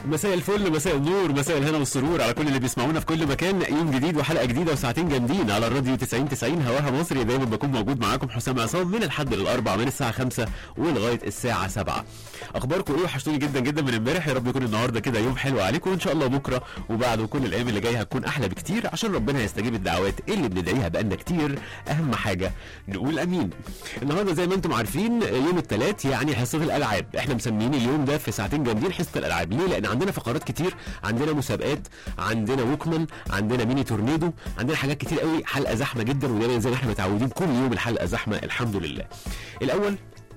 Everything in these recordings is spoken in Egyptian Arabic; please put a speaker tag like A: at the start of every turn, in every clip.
A: مساء الفل مساء النور مساء الهنا والسرور على كل اللي بيسمعونا في كل مكان يوم جديد وحلقه جديده وساعتين جامدين على الراديو 90 90 هواها مصري دايما بكون موجود معاكم حسام عصام من الحد للاربع من الساعه 5 ولغايه الساعه 7 اخباركم ايه وحشتوني جدا جدا من امبارح يا رب يكون النهارده كده يوم حلو عليكم وان شاء الله بكره وبعده كل الايام اللي جايه هتكون احلى بكتير عشان ربنا يستجيب الدعوات اللي بندعيها بقالنا كتير اهم حاجه نقول امين النهارده زي ما انتم عارفين يوم الثلاث يعني حصه الالعاب احنا مسميين اليوم ده في ساعتين جامدين حصه الالعاب ليه لان عندنا فقرات كتير عندنا مسابقات عندنا ووكمان عندنا ميني تورنيدو عندنا حاجات كتير قوي حلقه زحمه جدا ودايما زي ما احنا متعودين كل يوم الحلقه زحمه الحمد لله الاول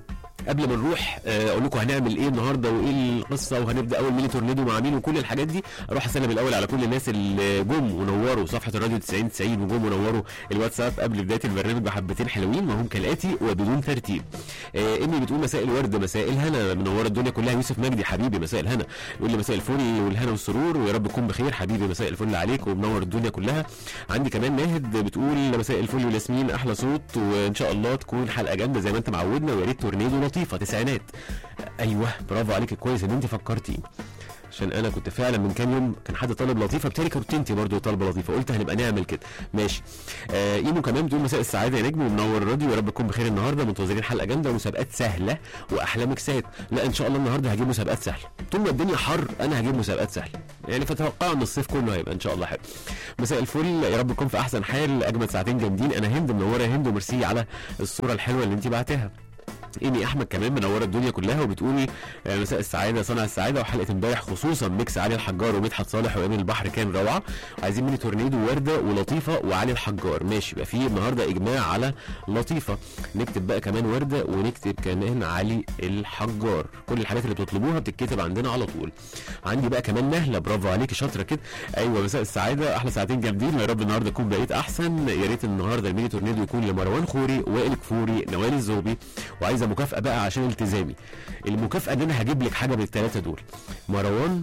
A: قبل ما نروح آه، اقول لكم هنعمل ايه النهارده وايه القصه وهنبدا اول ميني تورنيدو مع مين وكل الحاجات دي اروح اسلم الاول على كل الناس اللي جم ونوروا صفحه الراديو 90 90 وجم ونوروا الواتساب قبل بدايه البرنامج بحبتين حلوين وهم كالاتي وبدون ترتيب آه امي بتقول مساء الورد مساء الهنا منوره الدنيا كلها يوسف مجدي حبيبي مساء الهنا يقول لي مساء الفل والهنا والسرور ويا رب تكون بخير حبيبي مساء الفل عليك ومنور الدنيا كلها عندي كمان ناهد بتقول مساء الفل والياسمين احلى صوت وان شاء الله تكون حلقه جامده زي ما انت معودنا ويا ريت تورنيدو لطيفه تسعينات ايوه برافو عليك كويس ان انت فكرتي عشان انا كنت فعلا من كام يوم كان حد طالب لطيفه بالتالي كنت انت برضه طالبه لطيفه قلت هنبقى نعمل كده ماشي آه ايمو كمان بتقول مساء السعاده يا نجم ومنور الراديو يا رب تكون بخير النهارده منتظرين حلقه جامده ومسابقات سهله واحلى ميكسات لا ان شاء الله النهارده هجيب مسابقات سهله طول ما الدنيا حر انا هجيب مسابقات سهله يعني فتوقعوا ان الصيف كله هيبقى ان شاء الله حلو مساء الفل يا رب تكون في احسن حال اجمل ساعتين جامدين انا هند منوره يا هند وميرسي على الصوره الحلوه اللي انت بعتها ايمي احمد كمان منوره الدنيا كلها وبتقولي آه، مساء السعاده صنع السعاده وحلقه امبارح خصوصا ميكس علي الحجار ومدحت صالح وامين البحر كان روعه عايزين ميني تورنيدو ورده ولطيفه وعلي الحجار ماشي يبقى في النهارده اجماع على لطيفه نكتب بقى كمان ورده ونكتب كمان علي الحجار كل الحاجات اللي بتطلبوها بتتكتب عندنا على طول عندي بقى كمان نهله برافو عليكي شاطره كده ايوه مساء السعاده احلى ساعتين جامدين ويا رب النهارده تكون بقيت احسن يا ريت النهارده الميني تورنيدو يكون لمروان خوري وائل كفوري نوال الزوبي وعايزه مكافاه بقى عشان التزامي المكافاه ان انا هجيب لك حاجه من الثلاثه دول مروان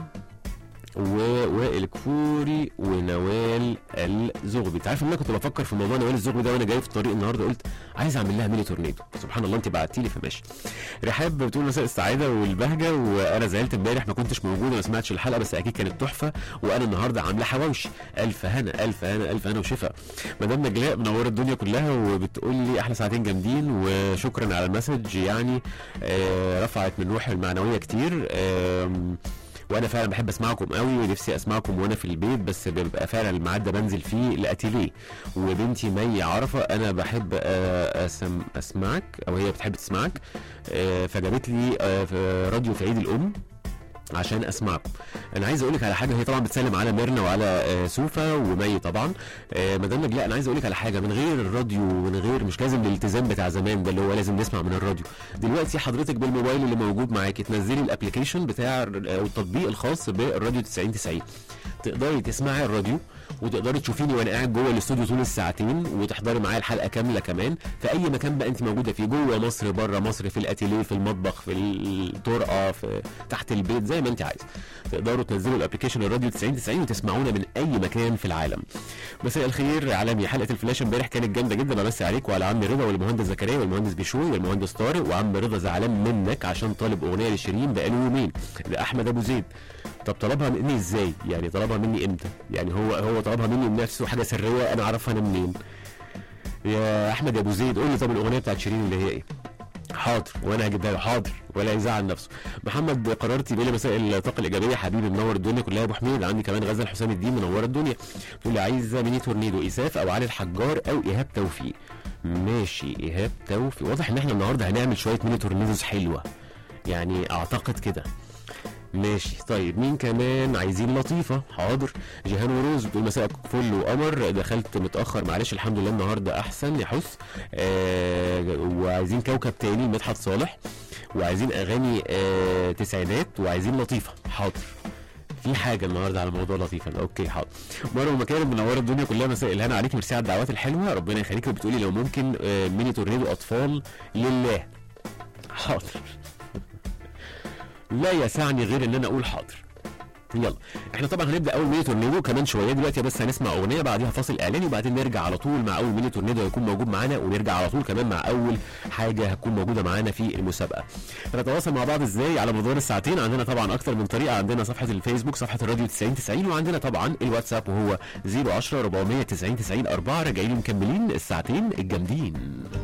A: ووائل كفوري ونوال الزغبي انت عارف ان انا كنت بفكر في موضوع نوال الزغبي ده وانا جاي في الطريق النهارده قلت عايز اعمل لها ميني تورنيدو سبحان الله انت بعتي لي فماشي رحاب بتقول مساء السعاده والبهجه وانا زعلت امبارح ما كنتش موجود وما سمعتش الحلقه بس اكيد كانت تحفه وانا النهارده عامله حواوشي الف هنا الف هنا الف هنا وشفا مدام نجلاء منوره الدنيا كلها وبتقول لي احلى ساعتين جامدين وشكرا على المسج يعني آه رفعت من روحي المعنويه كتير آم وانا فعلا بحب اسمعكم قوي ونفسي اسمعكم وانا في البيت بس بيبقى فعلا الميعاد ده بنزل فيه لاتيليه وبنتي مي عرفه انا بحب آه، أسم اسمعك او هي بتحب تسمعك آه، فجابت لي آه، في راديو في عيد الام عشان اسمعكم انا عايز اقول لك على حاجه هي طبعا بتسلم على ميرنا وعلى آه، سوفا ومي طبعا آه، مدام نجلاء انا عايز اقول لك على حاجه من غير الراديو ومن غير مش لازم الالتزام بتاع زمان ده اللي هو لازم نسمع من الراديو دلوقتي حضرتك بالموبايل اللي موجود معاكي تنزلي الابلكيشن بتاع ال- او التطبيق الخاص بالراديو 90 90 تقدري تسمعي الراديو وتقدري تشوفيني وانا قاعد جوه الاستوديو طول الساعتين وتحضري معايا الحلقه كامله كمان في اي مكان بقى انت موجوده فيه جوه مصر بره مصر في الاتيليه في المطبخ في الطرقه في تحت البيت زي ما انت عايز تقدروا تنزلوا الابلكيشن الراديو 90 90 وتسمعونا من اي مكان في العالم مساء الخير عالمي حلقه الفلاش امبارح كانت جامده جدا بمسي عليك وعلى عم رضا والمهندس زكريا والمهندس بيشوي والمهندس طارق وعم رضا زعلان منك عشان طالب اغنيه لشيرين بقاله يومين ده احمد ابو زيد طب طلبها مني ازاي يعني طلبها مني امتى يعني هو هو طلبها مني بنفسه حاجه سريه انا اعرفها انا منين يا احمد يا ابو زيد قول لي طب الاغنيه بتاعت شيرين اللي هي ايه حاضر وانا هجيبها له حاضر ولا يزعل نفسه محمد قررتي بيقول لي مساء الطاقه الايجابيه حبيبي منور الدنيا كلها يا ابو حميد عندي كمان غزل حسام الدين منوره الدنيا بتقول لي عايزه ميني تورنيدو اساف او علي الحجار او ايهاب توفيق ماشي ايهاب توفيق واضح ان احنا النهارده هنعمل شويه ميني تورنيدوز حلوه يعني اعتقد كده ماشي طيب مين كمان عايزين لطيفة حاضر جيهان وروز بتقول مساء فل وقمر دخلت متأخر معلش الحمد لله النهاردة أحسن يا حس آه وعايزين كوكب تاني مدحت صالح وعايزين أغاني آه تسعينات وعايزين لطيفة حاضر في حاجه النهارده على موضوع لطيفه اوكي حاضر مروه مكارم منوره الدنيا كلها مساء الهنا عليك ميرسي على الدعوات الحلوه ربنا يخليك وبتقولي لو ممكن آه ميني تورنيدو اطفال لله حاضر لا يسعني غير ان انا اقول حاضر يلا احنا طبعا هنبدا اول ميني تورنيدو كمان شويه دلوقتي بس هنسمع اغنيه بعديها فاصل اعلاني وبعدين نرجع على طول مع اول ميني تورنيدو هيكون موجود معانا ونرجع على طول كمان مع اول حاجه هتكون موجوده معانا في المسابقه هنتواصل مع بعض ازاي على مدار الساعتين عندنا طبعا اكتر من طريقه عندنا صفحه الفيسبوك صفحه الراديو 90 90 وعندنا طبعا الواتساب وهو 010 490 90 4 راجعين مكملين الساعتين الجامدين